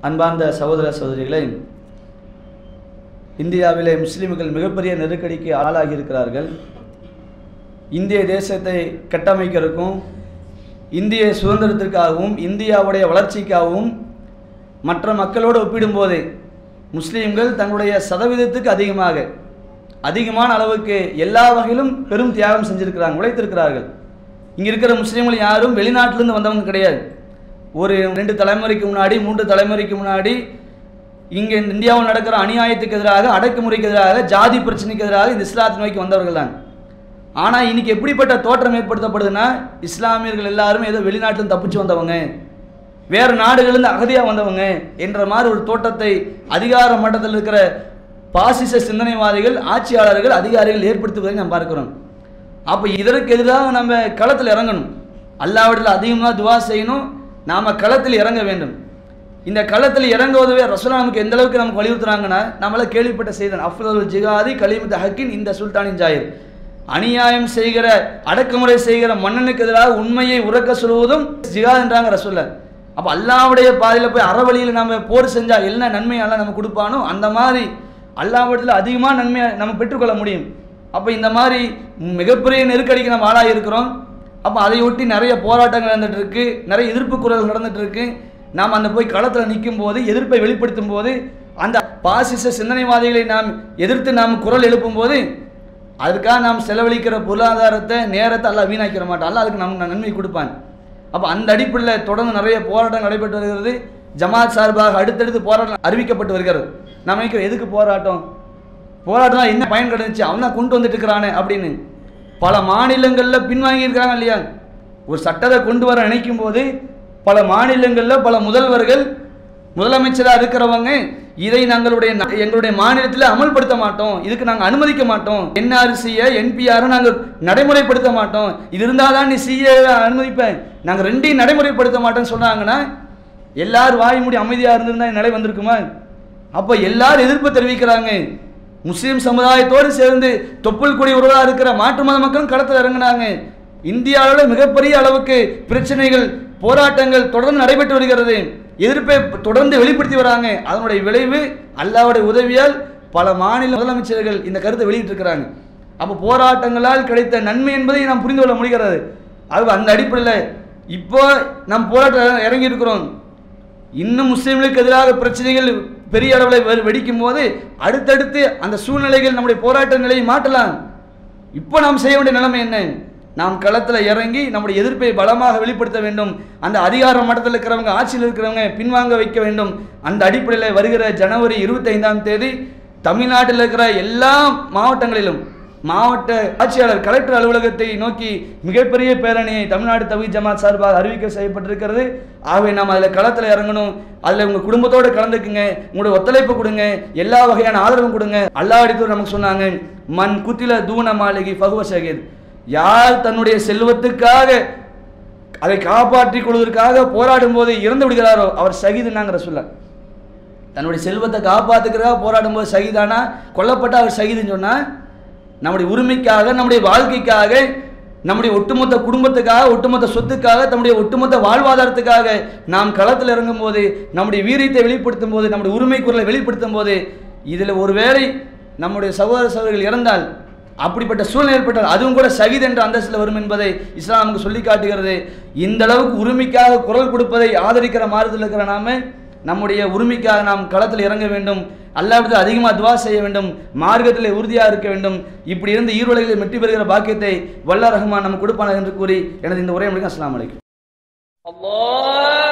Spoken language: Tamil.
அன்பார்ந்த சகோதர சகோதரிகளை இந்தியாவிலே முஸ்லிம்கள் மிகப்பெரிய நெருக்கடிக்கு ஆளாகி இருக்கிறார்கள் இந்திய தேசத்தை கட்டமைக்கிறதுக்கும் இந்திய சுதந்திரத்திற்காகவும் இந்தியாவுடைய வளர்ச்சிக்காகவும் மற்ற மக்களோடு ஒப்பிடும்போது முஸ்லீம்கள் தங்களுடைய சதவீதத்துக்கு அதிகமாக அதிகமான அளவுக்கு எல்லா வகையிலும் பெரும் தியாகம் செஞ்சிருக்கிறாங்க உழைத்திருக்கிறார்கள் இங்கே இருக்கிற முஸ்லீம்கள் யாரும் வெளிநாட்டிலேருந்து வந்தவங்க கிடையாது ஒரு ரெண்டு தலைமுறைக்கு முன்னாடி மூன்று தலைமுறைக்கு முன்னாடி இங்கே இந்தியாவில் நடக்கிற அநியாயத்துக்கு எதிராக அடக்குமுறைக்கு எதிராக ஜாதி பிரச்சனைக்கு எதிராக இந்த இஸ்லாத்தை நோக்கி வந்தவர்கள் தான் ஆனால் இன்னைக்கு எப்படிப்பட்ட தோற்றம் ஏற்படுத்தப்படுதுன்னா இஸ்லாமியர்கள் எல்லாரும் ஏதோ வெளிநாட்டிலும் தப்பிச்சு வந்தவங்க வேறு நாடுகளிலிருந்து அகதியாக வந்தவங்க என்ற மாதிரி ஒரு தோட்டத்தை அதிகார மட்டத்தில் இருக்கிற பாசிச சிந்தனைவாதிகள் ஆட்சியாளர்கள் அதிகாரிகள் ஏற்படுத்துவதை நாம் பார்க்கிறோம் அப்போ இதற்கு எதிராக நம்ம களத்தில் இறங்கணும் அல்லாவிடத்தில் அதிகமாக துவா செய்யணும் நாம் களத்தில் இறங்க வேண்டும் இந்த களத்தில் இறங்குவதுவே ரசோலா நமக்கு எந்த அளவுக்கு நமக்கு வலியுறுத்துறாங்கன்னா நம்மள கேள்விப்பட்ட செய்தன் அஃப்தல் ஜிகாதி கலிமத் ஹக்கின் இந்த சுல்தானின் ஜாயிர் அநியாயம் செய்கிற அடக்குமுறை செய்கிற மன்னனுக்கு எதிராக உண்மையை உறக்க சொல்வதும் ஜிகாத் என்றாங்க ரசோல்லா அப்போ அல்லாவுடைய பாதையில் போய் அறவழியில் நம்ம போர் செஞ்சால் என்ன நன்மை எல்லாம் நம்ம கொடுப்பானோ அந்த மாதிரி அல்லாவிடத்தில் அதிகமாக நன்மையை நம்ம பெற்றுக்கொள்ள முடியும் அப்போ இந்த மாதிரி மிகப்பெரிய நெருக்கடிக்கு நம்ம ஆளாக இருக்கிறோம் அப்போ அதை ஒட்டி நிறைய போராட்டங்கள் நடந்துட்டு இருக்கு நிறைய எதிர்ப்பு குரல் நடந்துட்டு இருக்கு நாம் அந்த போய் களத்தில் நிற்கும் போது எதிர்ப்பை வெளிப்படுத்தும் போது அந்த பாசிச சிந்தனைவாதிகளை நாம் எதிர்த்து நாம் குரல் எழுப்பும் போது அதுக்காக நாம் செலவழிக்கிற பொருளாதாரத்தை நேரத்தை எல்லாம் வீணாக்கிற மாட்டோம் அல்ல அதுக்கு நம்ம நன்மை கொடுப்பான் அப்போ அந்த அடிப்படையில் தொடர்ந்து நிறைய போராட்டம் நடைபெற்று வருகிறது ஜமாத் சார்பாக அடுத்தடுத்து போராட்டம் அறிவிக்கப்பட்டு வருகிறது நம்ம நினைக்கிறோம் எதுக்கு போராட்டம் போராட்டம் என்ன பயன் கிடைச்சு அவன் தான் கொண்டு வந்துட்டு இருக்கிறானே அப்படின்னு பல மாநிலங்களில் பின்வாங்கி இருக்கிறாங்க இல்லையா ஒரு சட்டத்தை கொண்டு வர நினைக்கும் போது பல மாநிலங்களில் பல முதல்வர்கள் முதலமைச்சராக இருக்கிறவங்க இதை நாங்களுடைய எங்களுடைய மாநிலத்தில் அமல்படுத்த மாட்டோம் இதுக்கு நாங்கள் அனுமதிக்க மாட்டோம் என்ஆர்சியை என்பிஆரை நாங்கள் நடைமுறைப்படுத்த மாட்டோம் இது இருந்தால் தான் நீ சிஏ அனுமதிப்பேன் நாங்கள் ரெண்டையும் நடைமுறைப்படுத்த மாட்டோம்னு சொன்னாங்கன்னா எல்லாரும் வாய் மூடி அமைதியாக இருந்திருந்தா நிலை வந்திருக்குமா அப்போ எல்லாரும் எதிர்ப்பு தெரிவிக்கிறாங்க முஸ்லீம் சமுதாயத்தோடு சேர்ந்து தொப்புள் கொடி உறவாக இருக்கிற மாற்று மத மக்களும் களத்தில் இறங்கினாங்க இந்தியாவில் மிகப்பெரிய அளவுக்கு பிரச்சனைகள் போராட்டங்கள் தொடர்ந்து நடைபெற்று வருகிறது எதிர்ப்பை தொடர்ந்து வெளிப்படுத்தி வராங்க அதனுடைய விளைவு அல்லாவுடைய உதவியால் பல மாநில முதலமைச்சர்கள் இந்த கருத்தை வெளியிட்டிருக்கிறாங்க அப்போ போராட்டங்களால் கிடைத்த நன்மை என்பதை நாம் புரிந்து கொள்ள முடிகிறது அது அந்த அடிப்படையில் இப்போ நம் போராட்டம் இறங்கி இருக்கிறோம் இன்னும் முஸ்லீம்களுக்கு எதிராக பிரச்சனைகள் பெரிய அளவில் வெடிக்கும் போது அடுத்தடுத்து அந்த சூழ்நிலைகள் நம்முடைய போராட்ட நிலையை மாற்றலாம் இப்போ நாம் செய்ய வேண்டிய நிலைமை என்ன நாம் களத்தில் இறங்கி நம்முடைய எதிர்ப்பை பலமாக வெளிப்படுத்த வேண்டும் அந்த அதிகார மட்டத்தில் இருக்கிறவங்க ஆட்சியில் இருக்கிறவங்க பின்வாங்க வைக்க வேண்டும் அந்த அடிப்படையில் வருகிற ஜனவரி இருபத்தைந்தாம் தேதி தமிழ்நாட்டில் இருக்கிற எல்லா மாவட்டங்களிலும் மாவட்ட ஆட்சியாளர் கலெக்டர் அலுவலகத்தை நோக்கி மிகப்பெரிய பேரணியை தமிழ்நாடு தவி ஜமாத் சார்பாக அறிவிக்க செய்யப்பட்டிருக்கிறது ஆகவே நாம் அதில் களத்தில் இறங்கணும் அதில் உங்கள் குடும்பத்தோடு கலந்துக்குங்க உங்களுடைய ஒத்துழைப்பு கொடுங்க எல்லா வகையான ஆதரவும் கொடுங்க அல்லாடித்தூர் நமக்கு சொன்னாங்க மண் குத்தில தூண மாளிகை பகுவ சகீத் யார் தன்னுடைய செல்வத்துக்காக அதை காப்பாற்றிக் கொள்வதற்காக போராடும் போது இறந்து விடுகிறாரோ அவர் சகிதுனாங்கிற சொல்ல தன்னுடைய செல்வத்தை காப்பாற்றுக்கிறதாக போராடும் போது சகிதானா கொல்லப்பட்ட அவர் சகிதுன்னு சொன்னால் நம்முடைய உரிமைக்காக நம்முடைய வாழ்க்கைக்காக நம்முடைய ஒட்டுமொத்த குடும்பத்துக்காக ஒட்டுமொத்த சொத்துக்காக நம்முடைய ஒட்டுமொத்த வாழ்வாதாரத்துக்காக நாம் களத்தில் இறங்கும் போது நம்முடைய வீரியத்தை வெளிப்படுத்தும் போது நம்முடைய உரிமை குரலை வெளிப்படுத்தும் போது இதில் ஒருவேளை நம்முடைய சகோதர சகோதரிகள் இறந்தால் அப்படிப்பட்ட சூழ்நிலை ஏற்பட்டால் அதுவும் கூட சகித் என்ற அந்தஸ்தில் வரும் என்பதை இஸ்லாம் நமக்கு சொல்லி காட்டுகிறது இந்த அளவுக்கு உரிமைக்காக குரல் கொடுப்பதை ஆதரிக்கிற மாறுதல் இருக்கிற நாம நம்முடைய உரிமைக்காக நாம் களத்தில் இறங்க வேண்டும் அல்லாவிடத்தில் அதிகமாக துவா செய்ய வேண்டும் மார்க்கத்தில் உறுதியாக இருக்க வேண்டும் இப்படி இருந்து ஈரோலைகளில் வெற்றி பெறுகிற பாக்கியத்தை வல்ல ரஹ்மான் நம்ம கொடுப்பான என்று கூறி எனது இந்த உரையை முடிக்க அஸ்லாம் வலைக்கும் Allah